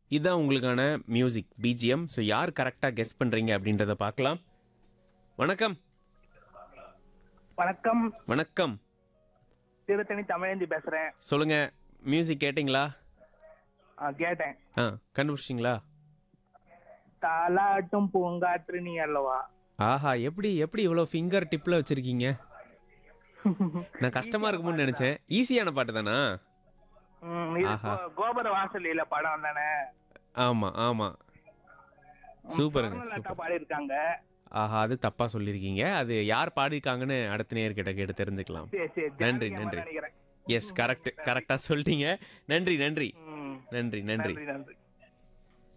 இதுதான் உங்களுக்கான music BGM so யார் கரெக்டாக கெஸ் பண்ணுறீங்க அப்படின்றத பார்க்கலாம் வணக்கம் வணக்கம் வணக்கம் திருத்தணி தமிழேந்தி பேசுறேன் சொல்லுங்க மியூசிக் கேட்டிங்களா ஆ, கேட்டேன் ஆ கண்டுபிடிச்சிங்களா தாலாட்டும் பூங்காற்று நீ அல்லவா ஆஹா எப்படி எப்படி இவ்வளோ ஃபிங்கர் டிப்பில் வச்சுருக்கீங்க நான் கஷ்டமாக இருக்கும்னு நினச்சேன் ஈஸியான பாட்டு தானா ம், இது ஆஹா. கோ- கோபுர வாசலில படம் தானே ஆமாம் ஆமாம் சூப்பருங்க சுவர்ணலதா பாடியிருக்காங்க ஆஹா அது தப்பாக சொல்லியிருக்கீங்க அது யார் பாடியிருக்காங்கன்னு அடுத்த நேர்கிட்ட கேட்டு தெரிஞ்சுக்கலாம் சரி சரி நன்றி, ஜானகி அம்மா நன்றி. நினைக்கிறேன் எஸ் கரெக்ட் கரெக்டாக சொல்லிட்டீங்க நன்றி நன்றி ம், நன்றி நன்றி நன்றி நன்றி